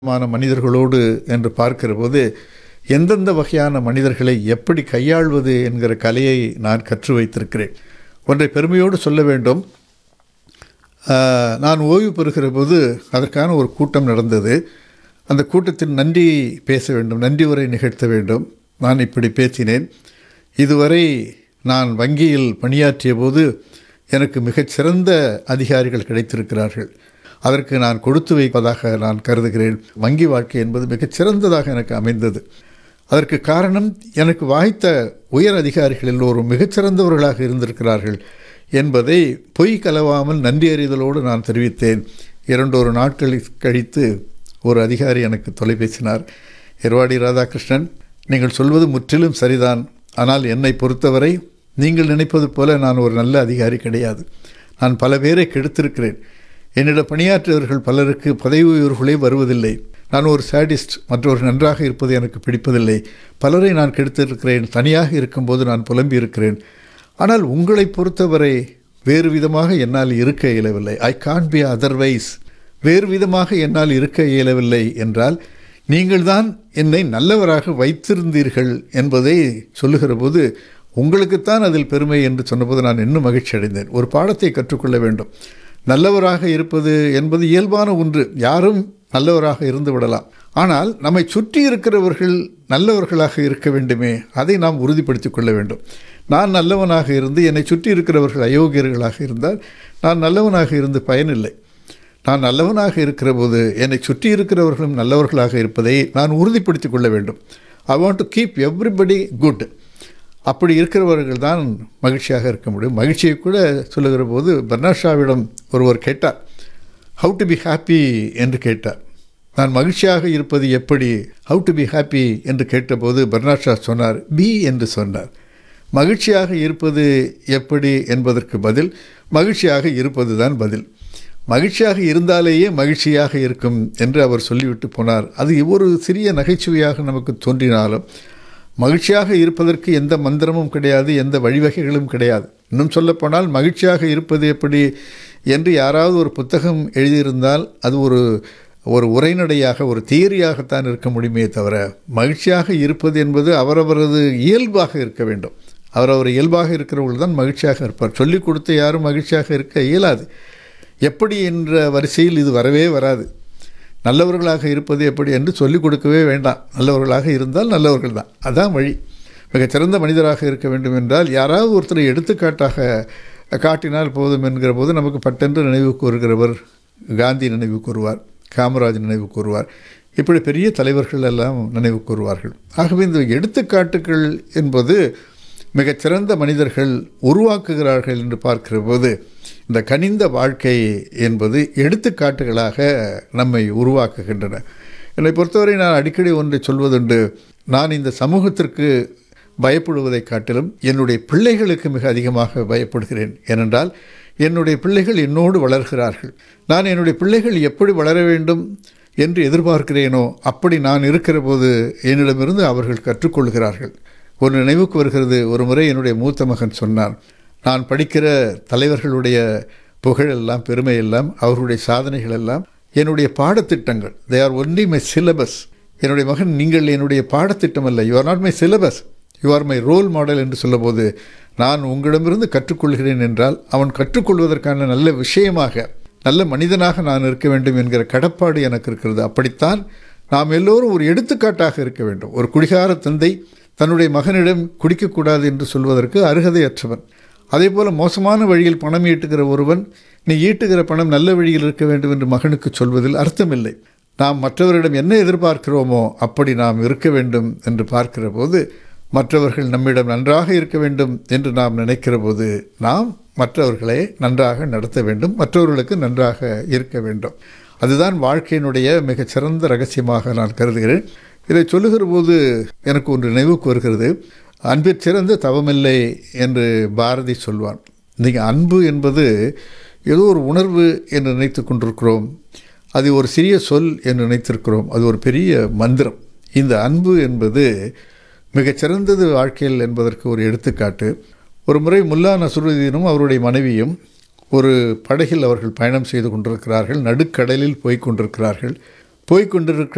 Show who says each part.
Speaker 1: மான மனிதர்களோடு என்று பார்க்கிற போது எந்தெந்த வகையான மனிதர்களை எப்படி கையாள்வது என்கிற கலையை நான் கற்று வைத்திருக்கிறேன் ஒன்றை பெருமையோடு சொல்ல வேண்டும் ஆஹ், நான் ஓய்வு பெறுகிற போது அதற்கான ஒரு கூட்டம் நடந்தது அந்த கூட்டத்தில் நன்றி பேச வேண்டும் நன்றி உரை நிகழ்த்த வேண்டும் நான் இப்படி பேசினேன் இதுவரை நான் வங்கியில் பணியாற்றிய போது எனக்கு மிகச்சிறந்த அதிகாரிகள் கிடைத்திருக்கிறார்கள் அதற்கு நான் கொடுத்து வைப்பதாக நான் கருதுகிறேன் வங்கி வாழ்க்கை என்பது மிகச்சிறந்ததாக எனக்கு அமைந்தது அதற்கு காரணம் எனக்கு வாய்த்த உயர் அதிகாரிகள் எல்லோரும் மிகச்சிறந்தவர்களாக இருந்திருக்கிறார்கள் என்பதை பொய் கலவாமல் நன்றி அறிதலோடு நான் தெரிவித்தேன் இரண்டொரு நாட்கள் கழித்து ஒரு அதிகாரி எனக்கு தொலைபேசினார் எர்வாடி ராதாகிருஷ்ணன் நீங்கள் சொல்வது முற்றிலும் சரிதான் ஆனால் என்னை பொறுத்தவரை நீங்கள் நினைப்பது போல நான் ஒரு நல்ல அதிகாரி கிடையாது நான் பல பேரை கெடுத்திருக்கிறேன் என்னிடம் பணியாற்றியவர்கள் பலருக்கு பதவி உயர்வுகளே வருவதில்லை நான் ஒரு சாடிஸ்ட் மற்றவர்கள் நன்றாக இருப்பது எனக்கு பிடிப்பதில்லை பலரை நான் கெடுத்திருக்கிறேன் தனியாக இருக்கும்போது நான் புலம்பி இருக்கிறேன் ஆனால் உங்களை பொறுத்தவரை வேறு விதமாக என்னால் இருக்க இயலவில்லை ஐ கான் பி அதர்வைஸ் வேறு விதமாக என்னால் இருக்க இயலவில்லை என்றால் நீங்கள்தான் என்னை நல்லவராக வைத்திருந்தீர்கள் என்பதை சொல்லுகிற போது உங்களுக்குத்தான் அதில் பெருமை என்று சொன்னபோது நான் இன்னும் மகிழ்ச்சி அடைந்தேன் ஒரு பாடத்தை கற்றுக்கொள்ள வேண்டும் நல்லவராக இருப்பது என்பது இயல்பான ஒன்று யாரும் நல்லவராக இருந்து விடலாம் ஆனால் நம்மை சுற்றி இருக்கிறவர்கள் நல்லவர்களாக இருக்க வேண்டுமே அதை நாம் உறுதிப்படுத்திக் கொள்ள வேண்டும் நான் நல்லவனாக இருந்து என்னை சுற்றி இருக்கிறவர்கள் அயோக்கியர்களாக இருந்தால் நான் நல்லவனாக இருந்து பயனில்லை நான் நல்லவனாக இருக்கிற போது என்னை சுற்றி இருக்கிறவர்களும் நல்லவர்களாக இருப்பதை நான் உறுதிப்படுத்திக் கொள்ள வேண்டும் I want to keep everybody good அப்படி இருக்கிறவர்கள் தான் மகிழ்ச்சியாக இருக்க முடியும் மகிழ்ச்சியை கூட சொல்லுகிற போது பர்னாஷாவிடம் ஒருவர் கேட்டார் ஹவு டு பி ஹாப்பி என்று கேட்டார் நான் மகிழ்ச்சியாக இருப்பது எப்படி ஹவு டு பி ஹாப்பி என்று கேட்டபோது பர்னாஷா சொன்னார் பி என்று சொன்னார் மகிழ்ச்சியாக இருப்பது எப்படி என்பதற்கு பதில் மகிழ்ச்சியாக இருப்பது தான் பதில் மகிழ்ச்சியாக இருந்தாலேயே மகிழ்ச்சியாக இருக்கும் என்று அவர் சொல்லிவிட்டு போனார் அது ஒரு சிறிய நகைச்சுவையாக நமக்கு தோன்றினாலும் மகிழ்ச்சியாக இருப்பதற்கு எந்த மந்திரமும் கிடையாது எந்த வழிவகைகளும் கிடையாது இன்னும் சொல்லப்போனால் மகிழ்ச்சியாக இருப்பது எப்படி என்று யாராவது ஒரு புத்தகம் எழுதியிருந்தால் அது ஒரு ஒரு உரைநடையாக ஒரு தியரியாகத்தான் இருக்க முடியுமே தவிர மகிழ்ச்சியாக இருப்பது என்பது அவரவரது இயல்பாக இருக்க வேண்டும் அவரவர் இயல்பாக இருக்கிறவர்கள் தான் மகிழ்ச்சியாக இருப்பார் சொல்லிக் கொடுத்து யாரும் மகிழ்ச்சியாக இருக்க இயலாது எப்படி என்ற வரிசையில் இது வரவே வராது நல்லவர்களாக இருப்பது எப்படி என்று சொல்லிக் கொடுக்கவே வேண்டாம் நல்லவர்களாக இருந்தால் நல்லவர்கள் தான் அதான் வழி மிகச்சிறந்த மனிதராக இருக்க வேண்டும் என்றால் யாராவது ஒருத்தரை எடுத்துக்காட்டாக காட்டினால் போதும் என்கிற போது நமக்கு பட்டென்று நினைவு கூறுகிறவர் காந்தி நினைவு கூறுவார் காமராஜ் நினைவு கூறுவார் இப்படி பெரிய தலைவர்கள் எல்லாம் நினைவு கூறுவார்கள் ஆகவே இந்த எடுத்துக்காட்டுகள் என்பது மிகச்சிறந்த மனிதர்கள் உருவாக்குகிறார்கள் என்று பார்க்கிற போது இந்த கனிந்த வாழ்க்கை என்பது எடுத்துக்காட்டுகளாக நம்மை உருவாக்குகின்றன என்னை பொறுத்தவரை நான் அடிக்கடி ஒன்றை சொல்வதுண்டு நான் இந்த சமூகத்திற்கு பயப்படுவதை காட்டிலும் என்னுடைய பிள்ளைகளுக்கு மிக அதிகமாக பயப்படுகிறேன் ஏனென்றால் என்னுடைய பிள்ளைகள் என்னோடு வளர்கிறார்கள் நான் என்னுடைய பிள்ளைகள் எப்படி வளர வேண்டும் என்று எதிர்பார்க்கிறேனோ அப்படி நான் இருக்கிற போது என்னிடமிருந்து அவர்கள் கற்றுக்கொள்கிறார்கள் ஒரு நினைவுக்கு வருகிறது ஒரு முறை என்னுடைய மூத்த மகன் சொன்னான் நான் படிக்கிற தலைவர்களுடைய புகழெல்லாம் பெருமையெல்லாம் அவர்களுடைய சாதனைகள் எல்லாம் என்னுடைய பாடத்திட்டங்கள் they are only my syllabus என்னுடைய மகன் நீங்கள் என்னுடைய பாடத்திட்டம் அல்ல you are not my syllabus you are my role model என்று சொல்லும்போது நான் உங்களிடமிருந்து கற்றுக்கொள்கிறேன் என்றால் அவன் கற்றுக்கொள்வதற்கான நல்ல விஷயமாக நல்ல மனிதனாக நான் இருக்க வேண்டும் என்கிற கடப்பாடு எனக்கு இருக்கிறது அப்படித்தான் நாம் எல்லோரும் ஒரு எடுத்துக்காட்டாக இருக்க வேண்டும் ஒரு குடிகார தந்தை தன்னுடைய மகனிடம் குடிக்கக்கூடாது என்று சொல்வதற்கு அருகதையற்றவன் அதே போல் மோசமான வழியில் பணம் ஈட்டுகிற ஒருவன் நீ ஈட்டுகிற பணம் நல்ல வழியில் இருக்க வேண்டும் என்று மகனுக்கு சொல்வதில் அர்த்தமில்லை நாம் மற்றவரிடம் என்ன எதிர்பார்க்கிறோமோ அப்படி நாம் இருக்க வேண்டும் என்று பார்க்கிற போது மற்றவர்கள் நம்மிடம் நன்றாக இருக்க வேண்டும் என்று நாம் நினைக்கிற போது நாம் மற்றவர்களை நன்றாக நடத்த வேண்டும் மற்றவர்களுக்கு நன்றாக இருக்க வேண்டும் அதுதான் வாழ்க்கையினுடைய மிகச்சிறந்த ரகசியமாக நான் கருதுகிறேன் இதை சொல்லுகிற போது எனக்கு ஒன்று நினைவுக்கு வருகிறது அன்பிற் சிறந்த தவமில்லை என்று பாரதி சொல்வான் நீங்கள் அன்பு என்பது ஏதோ ஒரு உணர்வு என்று நினைத்து கொண்டிருக்கிறோம் அது ஒரு சிறிய சொல் என்று நினைத்திருக்கிறோம் அது ஒரு பெரிய மந்திரம் இந்த அன்பு என்பது மிகச்சிறந்தது வாழ்க்கையில் என்பதற்கு ஒரு எடுத்துக்காட்டு ஒரு முறை முல்லா நசுருதீனும் அவருடைய மனைவியும் ஒரு படகில் அவர்கள் பயணம் செய்து கொண்டிருக்கிறார்கள் நடுக்கடலில் போய்க் கொண்டிருக்கிறார்கள் போய்க் கொண்டிருக்கிற